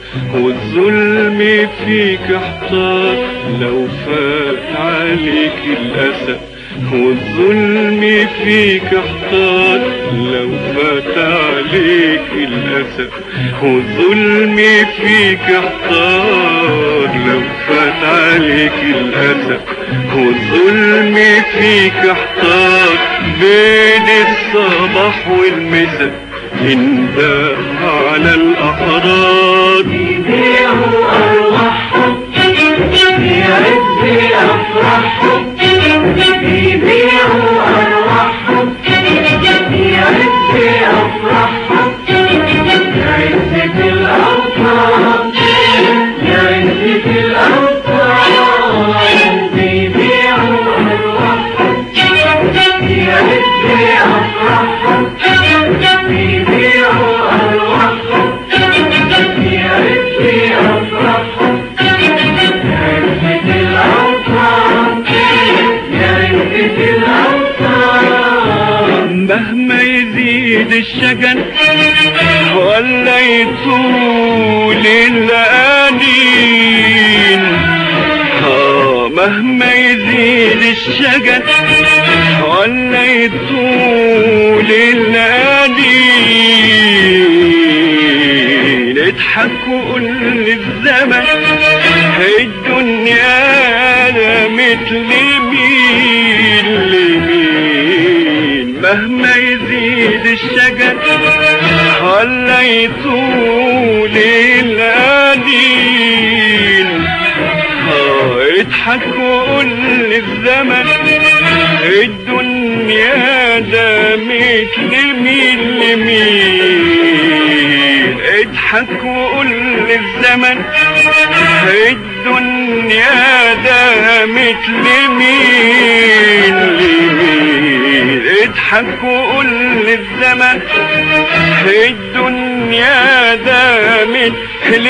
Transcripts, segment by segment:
والظلم فيك احتار لو فات عليك الأسى والظلم فيك احتار لو فات عليك الأسى والظلم فيك احتار لو فات عليك الأسى والظلم فيك احتار بين الصباح والمساء انت على الأحرار يبيعوا أرواحهم في عز أفراحهم يبيعوا أرواحهم في عز أفراحهم يا عزة الأوطان يا عزة الأوطان يبيعوا أرواحهم في عز أفراحهم يبيعوا أرواحهم في عز أفراحهم يا عزة الأوطان يا عزة الأوطان مهما يزيد الشجن ولا يطول الأنين آه مهما يزيد الشجن ولا يطول الأنين اضحك وقول للزمن الدنيا لا مثل مين لمين مهما يزيد الشجر ولا يطول الأنين آه، اضحك وقول للزمن الدنيا ده مثل مين لمين اضحك وقول للزمن الدنيا ده مثل مين لمين اضحك وقول للزمن الدنيا ده مثل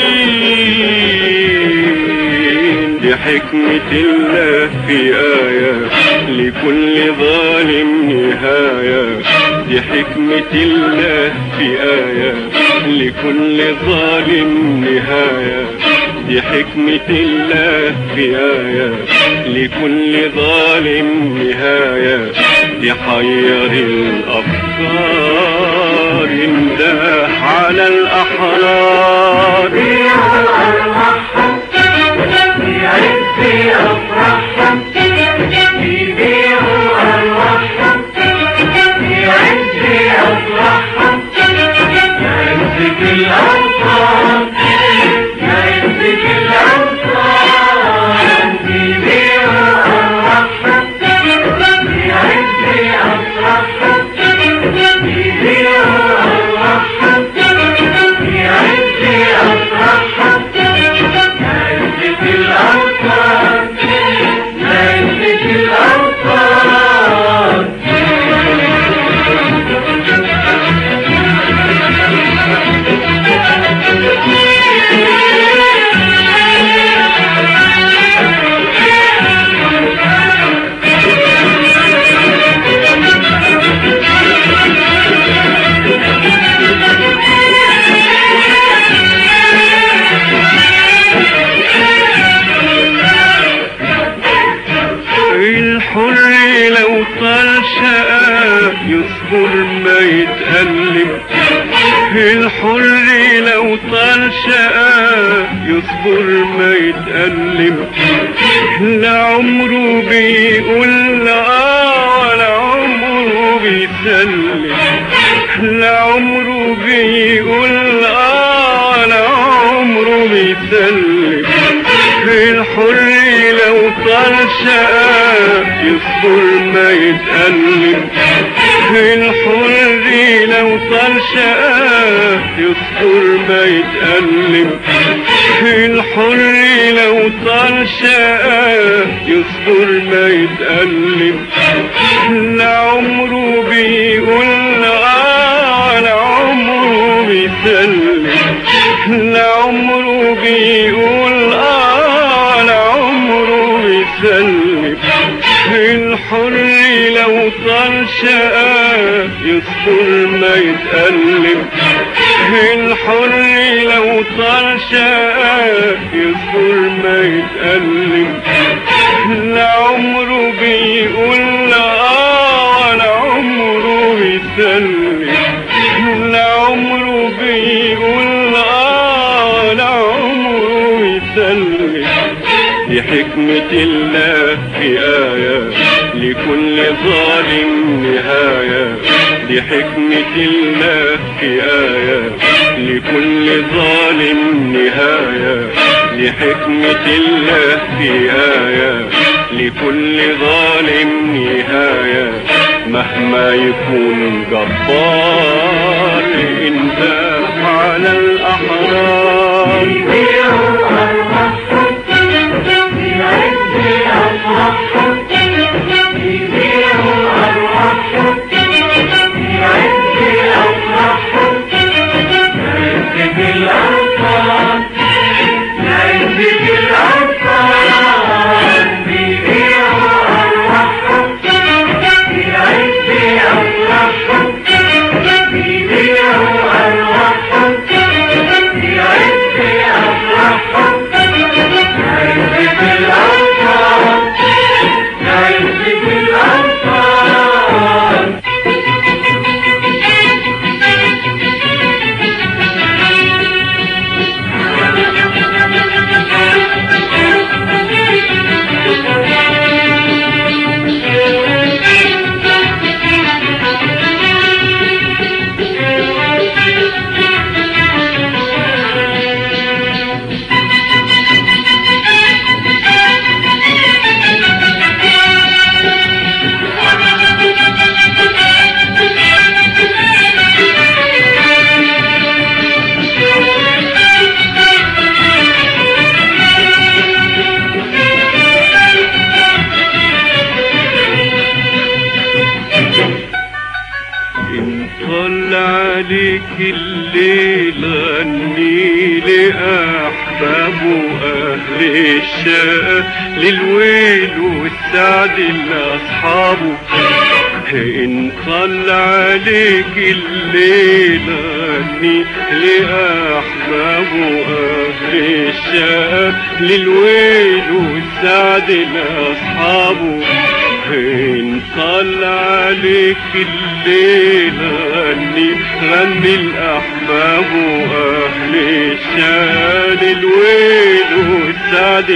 مين دي حكمة الله في آية لكل ظالم نهاية دي حكمة الله في آية لكل ظالم نهاية دي حكمة الله في آية لكل ظالم نهاية يحير الأفكار ينداح على الأحرار يبيعوا أرواحهم في عز أفراحهم يبيعوا أرواحهم في عز أفراحهم يا عزة الأوطان يا عزة الأوطان يبيعوا أرواحهم في عز أفراحهم يبيعوا أرواحهم في عز أفراحهم يا عزة الأوطان يا عزة الأوطان الحر لو طال شقاء يصبر ما يتألم الحر لو طال شقاء يصبر ما يتألم لعمره بيقول لا ولا عمره بيسلم لعمره بيقول لا ولا عمره بيسلم الحر لو طال شقاء يصبر ما يتألم الحر لو طال شقاء يصبر ما يتألم الحر لو طال شقاء يصبر ما يتألم لعمره بيقول آه لعمره بيسلم لعمره بيقول آه لعمره بيسلم الحر لو طال شقاء يصبر ما يتألم الحر لو طال شقاق يصبر ما يتألم لا عمره بيقول لا ولا عمره بيسلم لا عمره بيقول لا ولا عمره بيسلم دي حكمة الله في آية لكل ظالم نهاية دي حكمة الله في آية لكل ظالم نهاية دي حكمة الله في آية لكل ظالم نهاية مهما يكون جبار انت على الأحرار يبيعوا أرواحهم بعز أفراحهم يبيعوا أرواحهم بعز أفراحهم عزة الأنصار عزة الأنصار بيبيعوا أرواحهم بعز أفراحهم بيبيعوا أرواحهم بعز أفراحهم عزة الأنصار عزة الأنصار إن طل عليك الليل غني لأحباب وأهل الشقة للويل والسعد لأصحابه إن طل عليك الليل غني لأحباب وأهل الشقة للويل والسعد لأصحابه إن طال عليك الليل غني غني الأحباب وأهل الشان الويل والسعد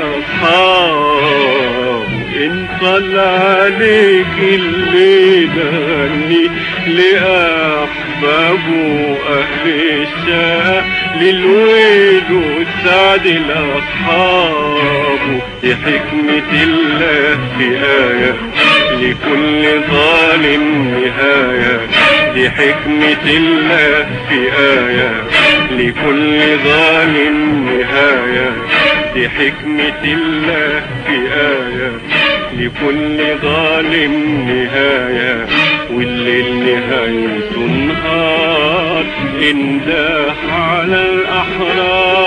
الأصحاب إن طال عليك الليل غني لأحباب وأهل الشان للويل والسعد الأصحاب دي حكمة الله في آية لكل ظالم نهاية دي حكمة الله في آية لكل ظالم نهاية دي حكمة الله في آية لكل ظالم نهاية والليل نهايته نهار انداح على الأحرار